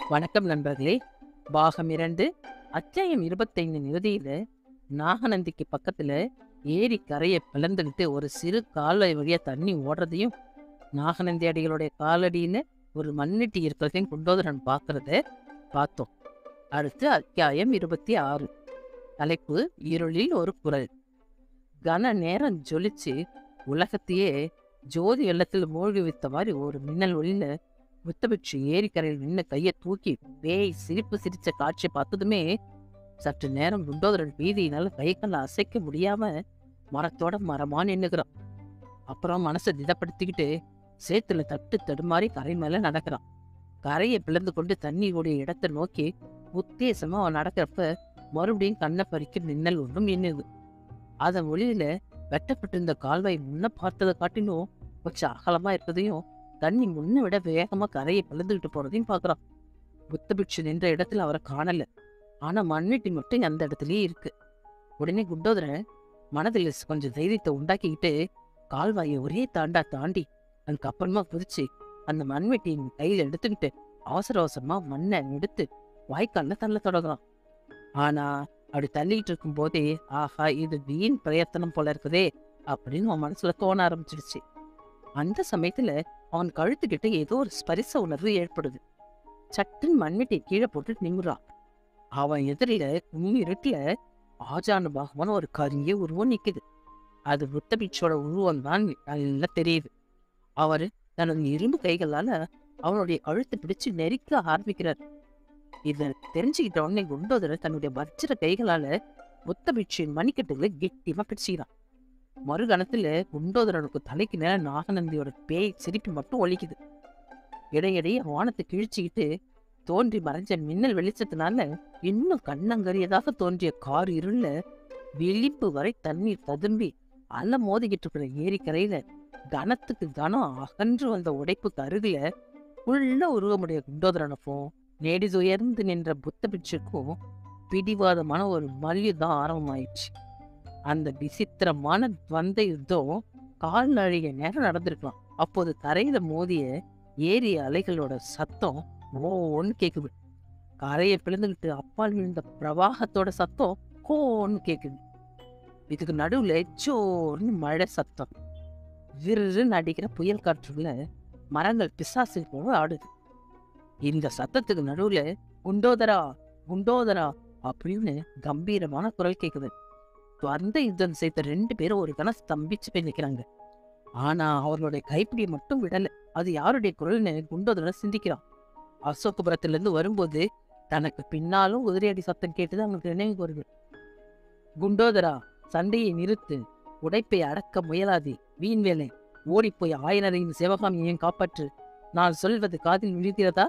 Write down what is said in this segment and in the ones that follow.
வணக்கம் நண்பர்களே பாகம் இரண்டு அத்தியாயம் இருபத்தைந்து இறுதியில நாகநந்திக்கு பக்கத்துல ஏரி கரையை பிளந்துக்கிட்டு ஒரு சிறு கால்வாய் வழியா தண்ணி ஓடுறதையும் நாகநந்தி அடிகளுடைய காலடியில ஒரு மண்ணெட்டி இருக்கிறதையும் குண்டோதரன் பார்க்கறத பார்த்தோம் அடுத்து அத்தியாயம் இருபத்தி ஆறு தலைப்பு இருளில் ஒரு குரல் கன நேரம் ஜொலிச்சு உலகத்தையே ஜோதி வெள்ளத்தில் மூழ்கி வைத்த மாதிரி ஒரு மின்னல் ஒளியில முத்தபிட்சு ஏரிக்கரையில் நின்று கையை தூக்கி பேய் சிரிப்பு சிரிச்ச காட்சியை பார்த்ததுமே சற்று நேரம் குண்டோதரன் பீதியினால கை கால அசைக்க முடியாம மரத்தோட மரமா நின்னுக்கிறான் அப்புறம் மனசை திடப்படுத்திக்கிட்டு சேத்துல தட்டு தடுமாறி கரை மேல நடக்கிறான் கரையை பிளந்து கொண்டு தண்ணி ஓடிய இடத்தை நோக்கி உத்தேசமா அவன் நடக்கிறப்ப மறுபடியும் கண்ணை பறிக்க மின்னல் ஒன்றும் மின்னுது அதன் ஒளியில வெட்டப்பட்டிருந்த கால்வாய் முன்ன பார்த்ததை காட்டிலும் கொஞ்சம் அகலமா இருக்கிறதையும் தண்ணி முன்ன விட வேகமா கரையை பிளந்துகிட்டு போறதையும் பார்க்கறான் புத்தபிட்சு நின்ற இடத்துல அவரை காணல ஆனா மண்வெட்டி மட்டும் அந்த இடத்துலயே இருக்கு உடனே குண்டோதரன் மனதில் கொஞ்சம் தைரியத்தை உண்டாக்கிக்கிட்டு கால்வாயை ஒரே தாண்டா தாண்டி அதுக்கப்புறமா குதிச்சு அந்த மண்வெட்டியின் கையில எடுத்துக்கிட்டு அவசர அவசரமா மண்ணை எடுத்து வாய்க்கால்ல தள்ள தொடங்குறான் ஆனா அப்படி தள்ளிட்டு இருக்கும் போதே ஆஹா இது வீண் பிரயத்தனம் போல இருக்குதே அப்படின்னு அவன் மனசுல தோண ஆரம்பிச்சிடுச்சு அந்த சமயத்துல அவன் கழுத்துக்கிட்ட ஏதோ ஒரு ஸ்பரிச உணர்வு ஏற்படுது சட்டுன்னு மண்வெட்டியை கீழே போட்டு நிமிறான் அவன் எதிரில கும்மி இருட்டுல ஆஜானு பாகமான ஒரு கரிய உருவம் நிக்குது அது புத்தபிட்சோட உருவம் தான் நல்லா தெரியுது அவரு தனது இரும்பு கைகளால அவனுடைய கழுத்தை பிடிச்சு நெரிக்க ஆரம்பிக்கிறார் இதை தெரிஞ்சுக்கிட்ட உடனே குண்டோதர தன்னுடைய வஜ்ர கைகளால புத்தபிட்சின் மணிக்கட்டுகளை கெட்டியமா பிடிச்சிக்கிறான் மறுகணத்துல குண்டோதரனுக்கு தலைக்கு நேர நாகநந்தியோட பேய் சிரிப்பு மட்டும் ஒலிக்குது இடையிடையே வானத்தை கிழிச்சுக்கிட்டு தோன்றி மறைஞ்ச மின்னல் வெளிச்சத்தினால இன்னும் கண்ணங்கரியதாக தோன்றிய கார் இருள விழிப்பு வரை தண்ணீர் ததும்பி அல மோதிக்கிட்டு இருக்கிற ஏரிக்கரையில கனத்துக்கு கனம் அகன்று வந்த உடைப்புக்கு அருகில உள்ள உருவமுடைய குண்டோதரனுக்கும் நெடிதுயர்ந்து நின்ற புத்த பிட்சுக்கும் பிடிவாதமான ஒரு மல்யுத்தம் ஆரம்பமாயிடுச்சு அந்த விசித்திரமான துவந்த யுத்தம் கால் நழிய நேரம் நடந்திருக்கலாம் அப்போது தரையில மோதிய ஏரிய அலைகளோட சத்தம் ஓன்னு கேக்குது கரையை பிளந்துக்கிட்டு அப்பால் விழுந்த பிரவாகத்தோட சத்தம் கோன்னு கேக்குது இதுக்கு நடுவுல ஜோர்னு மழை சத்தம் விருன்னு அடிக்கிற புயல் காற்றுல மரங்கள் பிசாசு போல ஆடுது இந்த சத்தத்துக்கு நடுவுல குண்டோதரா குண்டோதரா அப்படின்னு கம்பீரமான குரல் கேக்குது துவந்த யுத்தம் செய்த ரெண்டு பேரும் ஒரு கணம் ஸ்தம்பிச்சு போய் நிக்கிறாங்க ஆனா அவர்களுடைய கைப்பிடியை மட்டும் விடல அது யாருடைய குரல்னு குண்டோதரன் சிந்திக்கிறான் அசோகபுரத்துல இருந்து வரும்போது தனக்கு பின்னாலும் குதிரையடி சத்தம் கேட்டது அவனுக்கு நினைவு வருது குண்டோதரா சண்டையை நிறுத்து உடைப்பை அடக்க முயலாதே வீண் வேலை ஓடிப்போய் ஆயனரையும் சிவகாமியையும் காப்பாற்று நான் சொல்வது காதில் விழுகிறதா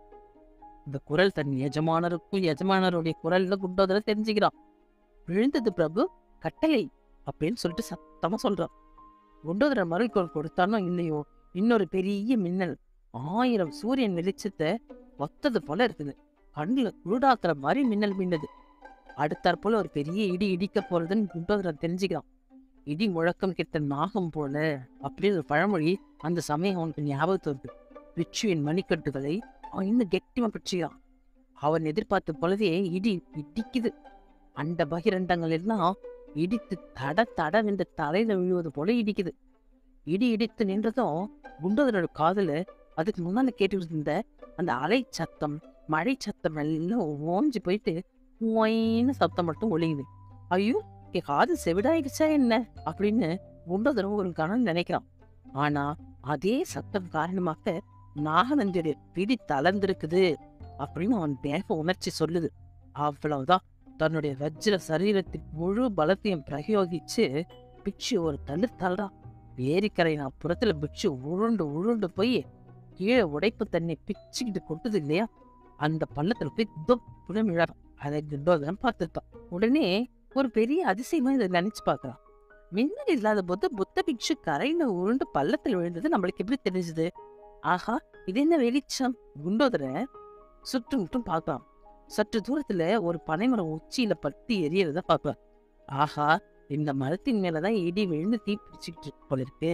இந்த குரல் தன் எஜமானருக்கும் எஜமானருடைய குரல்ல குண்டோதர தெரிஞ்சுக்கிறான் விழுந்தது பிரபு கட்டளை அப்படின்னு சொல்லிட்டு சத்தமா சொல்றான் குண்டோதரன் மறுக்குரல் கொடுத்தானோ இல்லையோ இன்னொரு பெரிய மின்னல் ஆயிரம் சூரியன் வெளிச்சத்தை ஒத்தது போல இருக்குது கண்ணுல குருடாக்குற மாதிரி மின்னல் மின்னது அடுத்தாற் போல ஒரு பெரிய இடி இடிக்க போறதுன்னு குண்டோதரன் தெரிஞ்சுக்கிறான் இடி முழக்கம் கிட்ட நாகம் போல அப்படின்னு ஒரு பழமொழி அந்த சமயம் அவனுக்கு ஞாபகத்து வருது பிச்சுவின் மணிக்கட்டுகளை அவன் இன்னும் கெட்டிமா பிடிச்சிக்கிறான் அவன் எதிர்பார்த்த பொழுதே இடி இடிக்குது அண்ட பகிரண்டங்கள் எல்லாம் இடித்து தட தட நின்ற தலையில விழுவது போல இடிக்குது இடி இடித்து நின்றதும் குண்டோதரோட காதுல அதுக்கு முன்னால கேட்டுக்கிட்டு இருந்த அந்த அலை சத்தம் மழை சத்தம் எல்லாம் ஓஞ்சி போயிட்டு ஒயின்னு சத்தம் மட்டும் ஒளியுது ஐயோ என் காது செவிடாயிடுச்சா என்ன அப்படின்னு குண்டோதரம் ஒரு கணம் நினைக்கிறான் ஆனா அதே சத்தம் காரணமாக நாகநந்தியுடைய பிடி தளர்ந்திருக்குது அப்படின்னு அவன் தேக உணர்ச்சி சொல்லுது அவ்வளவுதான் தன்னுடைய வஜ்ர சரீரத்தின் முழு பலத்தையும் பிரயோகிச்சு பிச்சு ஒரு தள்ளு தள்ளுறான் ஏரிக்கரையின் அப்புறத்துல பிச்சு உருண்டு உருண்டு போய் கீழே உடைப்பு தண்ணி பிச்சுக்கிட்டு கொட்டுது இல்லையா அந்த பள்ளத்துல போய் தொப்புன்னு விழறான் அதை குண்டோதரன் பார்த்துருப்பான் உடனே ஒரு பெரிய அதிசயமா இதை நினைச்சு பார்க்கறான் மின்னல் இல்லாத போது புத்த பிக்ஷு கரையில உருண்டு பள்ளத்துல விழுந்தது நம்மளுக்கு எப்படி தெரிஞ்சது ஆஹா இது என்ன வெளிச்சம் குண்டோதர சுற்று முற்றும் பார்க்கலாம் சற்று தூரத்துல ஒரு பனைமரம் உச்சியில பத்தி எரியறத பார்க்கலாம் ஆஹா இந்த மரத்தின் மேலதான் இடி விழுந்து தீ பிடிச்சிக்கிட்டு இருக்கு போல இருக்கு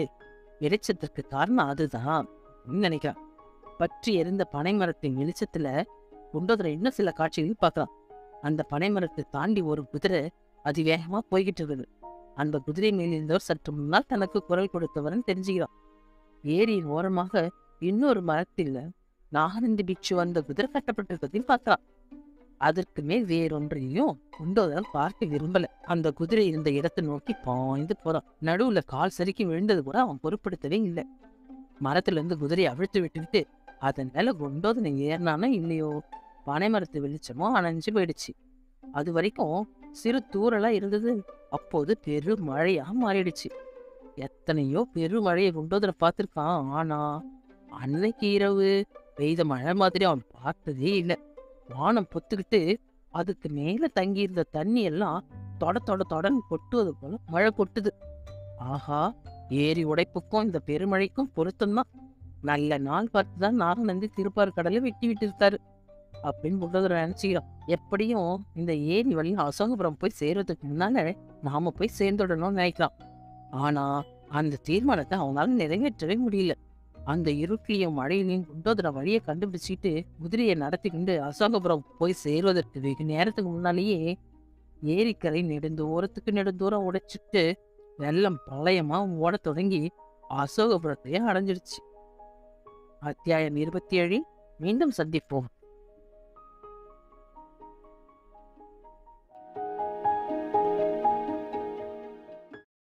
வெளிச்சத்திற்கு காரணம் அதுதான் அப்படின்னு நினைக்கிறான் பற்றி எரிந்த பனைமரத்தின் வெளிச்சத்துல குண்டோதரை இன்னும் சில காட்சிகள் பார்க்கலாம் அந்த பனைமரத்தை தாண்டி ஒரு குதிரை அதிவேகமா போய்கிட்டு இருக்குது அந்த குதிரை மேல் இருந்தவர் சற்று முன்னால் தனக்கு குரல் கொடுத்தவர்னு தெரிஞ்சுக்கிறான் ஏரியின் ஓரமாக இன்னொரு மரத்தில் நாகநந்தி பிக்ஷு அந்த குதிரை கட்டப்பட்டிருப்பதையும் பார்க்கலாம் அதற்கு மேல் வேறொன்றையும் குண்டோதரன் பார்க்க விரும்பல அந்த குதிரை இருந்த இடத்தை நோக்கி பாய்ந்து போறான் நடுவுல கால் சறுக்கி விழுந்தது கூட அவன் பொருட்படுத்தவே இல்லை மரத்துல இருந்து குதிரையை அவிழ்த்து விட்டுவிட்டு அதன் மேல குண்டோதனை ஏறினானோ இல்லையோ பனை மரத்து வெளிச்சமோ அணைஞ்சு போயிடுச்சு அது வரைக்கும் சிறு தூறலா இருந்தது அப்போது பெருமழையா மாறிடுச்சு எத்தனையோ பெருமழையை குண்டோதரை பார்த்திருக்கான் ஆனா அன்னைக்கு இரவு பெய்த மழை மாதிரி அவன் பார்த்ததே இல்லை வானம் பொத்துக்கிட்டு அதுக்கு மேல தங்கியிருந்த தண்ணி எல்லாம் தொட தொட தொடன்னு கொட்டுவது போல மழை கொட்டுது ஆஹா ஏரி உடைப்புக்கும் இந்த பெருமழைக்கும் பொருத்தம்தான் நல்ல நாள் பார்த்து தான் நாகநந்தி திருப்பார் கடலை வெட்டி விட்டிருக்காரு அப்படின்னு புள்ளதுரை நினைச்சுக்கிறோம் எப்படியும் இந்த ஏரி வழியா அசோகபுரம் போய் சேர்றதுக்கு முன்னால நாம போய் சேர்ந்துடணும்னு நினைக்கலாம் ஆனா அந்த தீர்மானத்தை அவங்களால நிறைவேற்றவே முடியல அந்த இருட்டிலையும் மழையிலையும் குண்டோதர வழியை கண்டுபிடிச்சிட்டு குதிரையை நடத்திக்கிண்டு அசோகபுரம் போய் சேர்வதற்கு வெகு நேரத்துக்கு முன்னாலேயே ஏரிக்கரை நெடுந்தூரத்துக்கு நெடுந்தூரம் உடைச்சிட்டு வெள்ளம் பிரளயமா ஓடத் தொடங்கி அசோகபுரத்தையே அடைஞ்சிடுச்சு அத்தியாயம் இருபத்தி ஏழில் மீண்டும் சந்திப்போம்